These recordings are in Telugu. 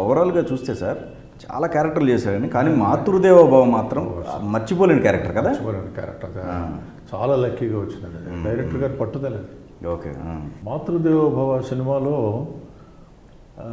ఓవరాల్గా చూస్తే సార్ చాలా క్యారెక్టర్లు చేశాడని కానీ మాతృదేవోభవ మాత్రం మర్చిపోలేని క్యారెక్టర్ కదా మర్చిపోలేని క్యారెక్టర్ అది చాలా లక్కీగా వచ్చిందండి అది. డైరెక్టర్ గారు పట్టుదల అది. ఓకే ఆ. మాతృదేవోభవ సినిమాలో ఆ,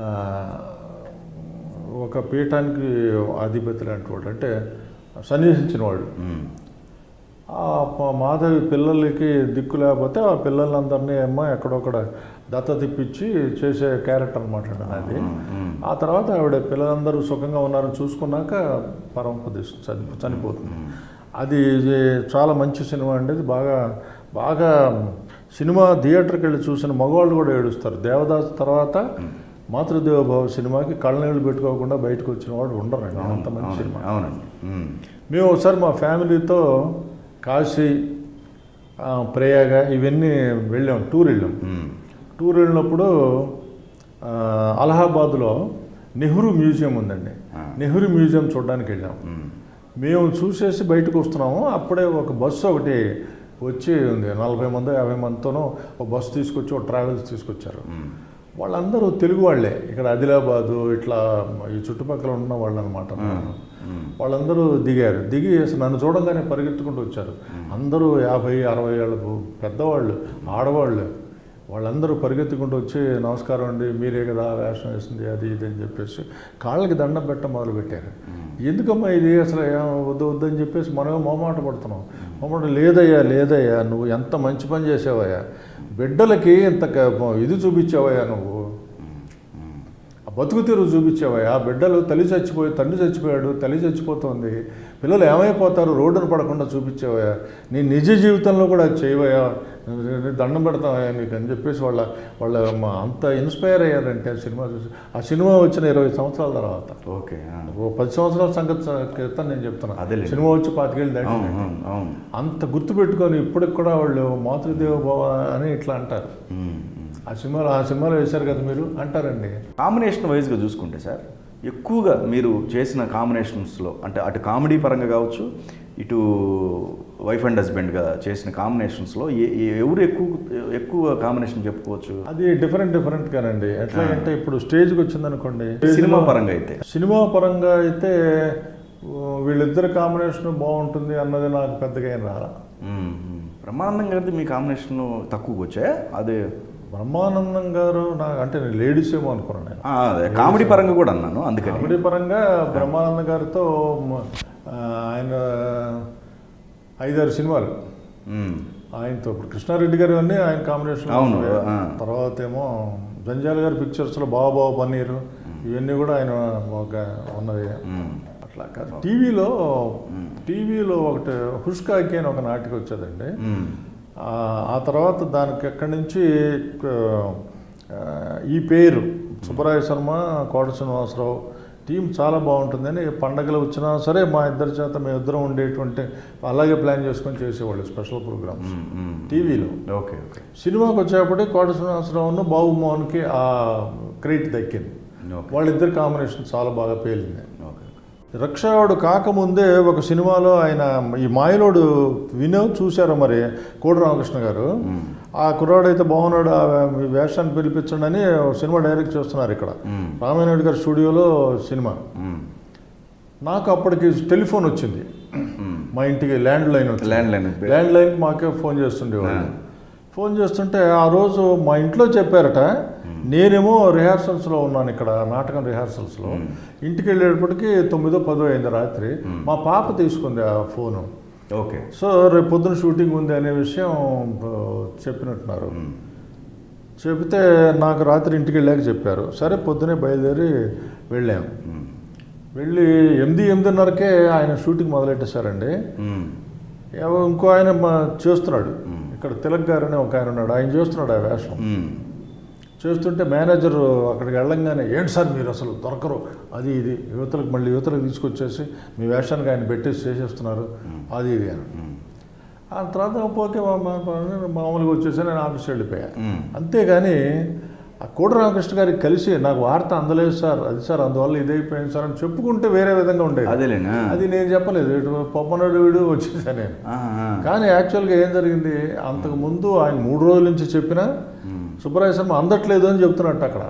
ఒక పీఠానికి అధిపతి లాంటి వాడు అంటే సన్నిహించిన వాడు మ్మ్. ఆ ప- మాధవి పిల్లలకి దిక్కు లేకపోతే ఆ పిల్లలందరినీ ఏమో ఎక్కడొక్కడ దత్త తిప్పించి చేసే క్యారెక్టర్ అనమాట అది మ్మ్. ఆ తర్వాత ఆవిడ పిల్లలందరూ సుఖంగా ఉన్నారని చూసుకున్నాక పరమపదేశం చని చనిపోతుంది అది ఇది చాలా మంచి సినిమా అండి ఇది బాగా బాగా సినిమా థియేటర్కి వెళ్ళి చూసిన మగవాళ్ళు కూడా ఏడుస్తారు దేవదాస్ తర్వాత మాతృదేవభావ సినిమాకి కళ్ళనీళ్ళు పెట్టుకోకుండా బయటకు వచ్చిన వాడు ఉండరండి అంత మంచి అవునండి సినిమా అవునండి మ్మ్. మేము ఒకసారి మా ఫ్యామిలీతో కాశీ ఆ, ప్రయాగ ఇవన్నీ వెళ్ళాం టూర్ వెళ్ళాం మ్మ్. టూర్ వెళ్ళినప్పుడు ఆ, అలహాబాద్లో నెహ్రూ మ్యూజియం ఉందండి ఆ. నెహ్రూ మ్యూజియం చూడడానికి వెళ్ళాం మ్మ్. మేము చూసేసి బయటకు వస్తున్నాము అప్పుడే ఒక బస్సు ఒకటి వచ్చి ఉంది నలభై మంది యాభై మందితోనూ ఒక బస్సు తీసుకొచ్చి ఒక ట్రావెల్స్ తీసుకొచ్చారు మ్మ్. వాళ్ళందరూ తెలుగు వాళ్ళే ఇక్కడ ఆదిలాబాదు ఇట్లా ఈ చుట్టుపక్కల ఉన్న వాళ్ళు అనమాట మ్మ్. వాళ్ళందరూ దిగారు దిగి అసలు నన్ను చూడంగానే పరిగెత్తుకుంటూ వచ్చారు అందరూ యాభై అరవై ఏళ్ళకు పెద్దవాళ్ళు ఆడవాళ్ళు వాళ్ళందరూ పరిగెత్తుకుంటూ వచ్చి నమస్కారం అండి మీరే కదా వేషం వేసింది అది ఇది అని చెప్పేసి కాళ్ళకి దండం పెట్ట మొదలు పెట్టారు ఎందుకమ్మా ఇది అసలు ఏం వద్దు వద్దని చెప్పేసి మనమే మొహమాట పడుతున్నాం మొహమాట లేదయ్యా లేదయ్యా నువ్వు ఎంత మంచి పని చేసావయ్యా బిడ్డలకి ఇంత క- ఇది చూపించావయ్యా నువ్వు ఆ బతుకు తెరువు చూపించావయ్యా ఆ బిడ్డలు తల్లి చచ్చిపోయి తండ్రి చచ్చిపోయాడు తల్లి చచ్చిపోతుంది పిల్లలు ఏమైపోతారు రోడ్డును పడకుండా చూపించావయ్యా నీ నిజ జీవితంలో కూడా అది చేయవయ్యా నీ దండం పెడతావయ్యా నీకు అని చెప్పేసి వాళ్ళ వాళ్ళ మా అంత ఇన్స్పైర్ అయ్యారంటే ఆ సినిమా చూసి ఆ సినిమా వచ్చిన ఇరవై సంవత్సరాల తర్వాత ఓకే ఆ. ఓ పది సంవత్సరాల సంగతి స- క్రితం నేను చెప్తున్నా అదేలే. సినిమా వచ్చి పాతికేళ్ళు దాటి అవును అవును అవును అంత గుర్తుపెట్టుకొని ఇప్పటికి కూడా వాళ్ళు మాతృదేవ భవ అని ఇట్లా అంటారు మ్మ్. మ్మ్. ఆ సినిమాలో ఆ సినిమాలో వేశారు కదా మీరు అంటారండి కాంబినేషన్ వైజ్గా చూసుకుంటే సార్ ఎక్కువగా మీరు చేసిన కాంబినేషన్స్లో అంటే అటు కామెడీ పరంగా కావచ్చు ఇటు వైఫ్ అండ్ హస్బెండ్గా చేసిన కాంబినేషన్స్లో ఏ- ఏ- ఎవరు ఎక్కువ ఎక్కువ కాంబినేషన్ చెప్పుకోవచ్చు అది డిఫరెంట్ డిఫరెంట్ గానండి ఎట్లా అంటే ఇప్పుడు స్టేజ్కి వచ్చిందనుకోండి సినిమా పరంగా అయితే సినిమా పరంగా అయితే ఓ, వీళ్ళిద్దరి కాంబినేషన్ బాగుంటుంది అన్నది నాకు పెద్దగా ఏం రాలా మ్మ్. మ్మ్. బ్రహ్మానందం గారిది మీ కాంబినేషన్ తక్కువగా వచ్చాయా అదే బ్రహ్మానందం గారు నాకు అంటే నేను లేడీస్ ఏమో అనుకున్నాను నేను ఆ, అదే కామెడీ పరంగా కూడా అన్నాను అందుకని కామెడీ పరంగా బ్రహ్మానందం గారితో మ- ఆ, ఆయన ఐదారు సినిమాలు మ్మ్. ఆయనతో ఇప్పుడు కృష్ణారెడ్డి గారు అన్నీ ఆయన కాంబినేషన్ అవును, ఆ. తర్వాత ఏమో జంజాల గారి పిక్చర్స్లో బాబా బాబా పన్నీరు ఇవన్నీ కూడా ఆయన ఒక ఉన్నది మ్మ్. అట్లా కాదు టీవీలో టీవీలో ఒకటి హుష్కాకి అని ఒక నాటిక వచ్చేదండి మ్మ్. ఆ ఆ తర్వాత దానికి ఎక్కడి నుంచి ఆ, ఈ పేరు సుబ్బరాయ శర్మ కోట శ్రీనివాసరావు టీం చాలా బాగుంటుందని పండగలు వచ్చినా సరే మా ఇద్దరి చేత మేమిద్దరం ఉండేటువంటి అలాగే ప్లాన్ చేసుకొని చేసేవాళ్ళు స్పెషల్ ప్రోగ్రామ్స్ మ్మ్. మ్మ్. టీవీలో ఓకే ఓకే సినిమాకి వచ్చేప్పటికి కోట శ్రీనివాసరావును బాబు మోహన్కి ఆ క్రెడిట్ దక్కింది ఓకే వాళ్ళిద్దరి కాంబినేషన్ చాలా బాగా పేలింది ఓకే రక్షావాడు కాకముందే ఒక సినిమాలో ఆయన ఈ మాయలోడు వినోద్ చూశారు మరి కోడి రామకృష్ణ గారు ఆ కుర్రాడు అయితే బాగున్నాడు ఆ వేషాన్ని పిలిపించండి అని ఒక సినిమా డైరెక్ట్ చేస్తున్నారు ఇక్కడ మ్మ్. రామానాయుడు గారి స్టూడియోలో సినిమా మ్మ్. నాకు అప్పటికి టెలిఫోన్ వచ్చింది మ్మ్. మా ఇంటికి ల్యాండ్ లైన్ వచ్చింది ల్యాండ్ లైన్ ల్యాండ్ లైన్ మాకే ఫోన్ చేస్తుండేవాళ్ళు ఫోన్ చేస్తుంటే ఆ రోజు మా ఇంట్లో చెప్పారట నేనేమో రిహార్సల్స్లో ఉన్నాను ఇక్కడ నాటకం రిహార్సల్స్లో ఇంటికి వెళ్ళేటప్పటికి తొమ్మిదో పదో అయింది రాత్రి మా పాప తీసుకుంది ఆ ఫోను ఓకే సో రేపు పొద్దున షూటింగ్ ఉంది అనే విషయం ఆ, చెప్పినట్టున్నారు చెబితే నాకు రాత్రి ఇంటికి వెళ్ళాక చెప్పారు సరే పొద్దునే బయలుదేరి వెళ్ళాం మ్మ్. వెళ్ళి ఎనిమిది ఎనిమిదిన్నరకే ఆయన షూటింగ్ మొదలెట్టేశారండి మ్మ్. ఏవో ఇంకో ఆయన మా- చేస్తున్నాడు ఇక్కడ తిలక్ గారు అని ఒక ఆయన ఉన్నాడు ఆయన చేస్తున్నాడు ఆ వేషం మ్మ్. చేస్తుంటే మేనేజర్ అక్కడికి వెళ్ళంగానే ఏంటి సార్ మీరు అసలు దొరకరు అది ఇది యువతలకు మళ్ళీ యువతలకు తీసుకొచ్చేసి మీ వేషానికి ఆయన పెట్టేసి చేసేస్తున్నారు అది ఇది అని మ్మ్. ఆ తర్వాత ఓకే మా- మా- మా- మామూలుగా వచ్చేసి నేను ఆఫీస్ వెళ్ళిపోయా మ్మ్. అంతేగాని ఆ కోట రామకృష్ణ గారికి కలిసి నాకు వార్త అందలేదు సార్ అది సార్ అందువల్ల ఇదైపోయింది సార్ అని చెప్పుకుంటే వేరే విధంగా ఉండేది అదేలేనా అది నేను చెప్పలేదు ఇటు పప్పనడు వీడు వచ్చేసా నేను ఆహా. కానీ యాక్చువల్గా ఏం జరిగింది అంతకు ముందు ఆయన మూడు రోజుల నుంచి చెప్పినా సుబ్బరాయ శర్మ అందట్లేదు అని చెప్తున్నట్టు అక్కడ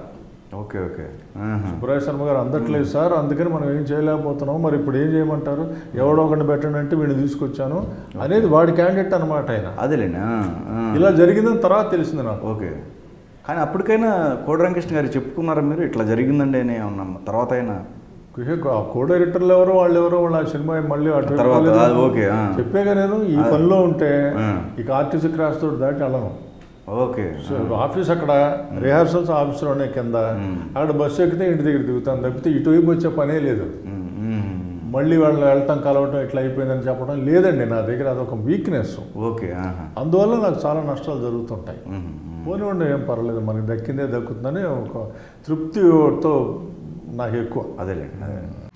ఓకే ఓకే ఆహా. సుబ్రాయ శర్మ గారు అందట్లేదు సార్ అందుకని మనం ఏం చేయలేకపోతున్నాం మరి ఇప్పుడు ఏం చేయమంటారు ఎవడో ఒకటి పెట్టండి అంటే వీడిని తీసుకొచ్చాను అనేది వాడి క్యాండిడేట్ అనమాట ఆయన అదేలేండి ఆ, ఆ. ఇలా జరిగిందని తర్వాత తెలిసింది నాకు ఓకే కానీ అప్పటికైనా కోడి వెంకృష్ణ గారు చెప్పుకున్నారా మీరు ఇట్లా జరిగిందండి అని ఏమన్నా తర్వాత అయినా కో డైరెక్టర్లు ఎవరో వాళ్ళు ఎవరో వాళ్ళు ఆ సినిమా మళ్ళీ అటు తర్వాత, వెళ్ళలేదు. అది ఓకే, ఆ. చెప్పాగా నేను ఈ పనిలో ఉంటే ఆ. ఇక ఆర్టీసీ క్రాస్ తోటి దాటి వెళ్ళను ఓకే సో ఆఫీస్ అక్కడ రిహార్సల్స్ ఆఫీస్లోనే కింద మ్మ్. అక్కడ బస్సు ఎక్కితే ఇంటి దగ్గర దిగుతాను తప్పితే ఇటువైపు వచ్చే పనే లేదు ఉమ్, ఉమ్. మళ్ళీ వాళ్ళు వెళ్తాం కలవటం ఇట్లా అయిపోయిందని చెప్పడం లేదండి నా దగ్గర అదొక వీక్నెస్ ఓకే ఆహా. అందువల్ల నాకు చాలా నష్టాలు జరుగుతుంటాయి ఉమ్, ఉమ్. పోనివ్వండి ఏం పర్లేదు మనకి దక్కిందే దక్కుతుందని ఒక తృప్తితో నాకు ఎక్కువ అదేలేండి అదే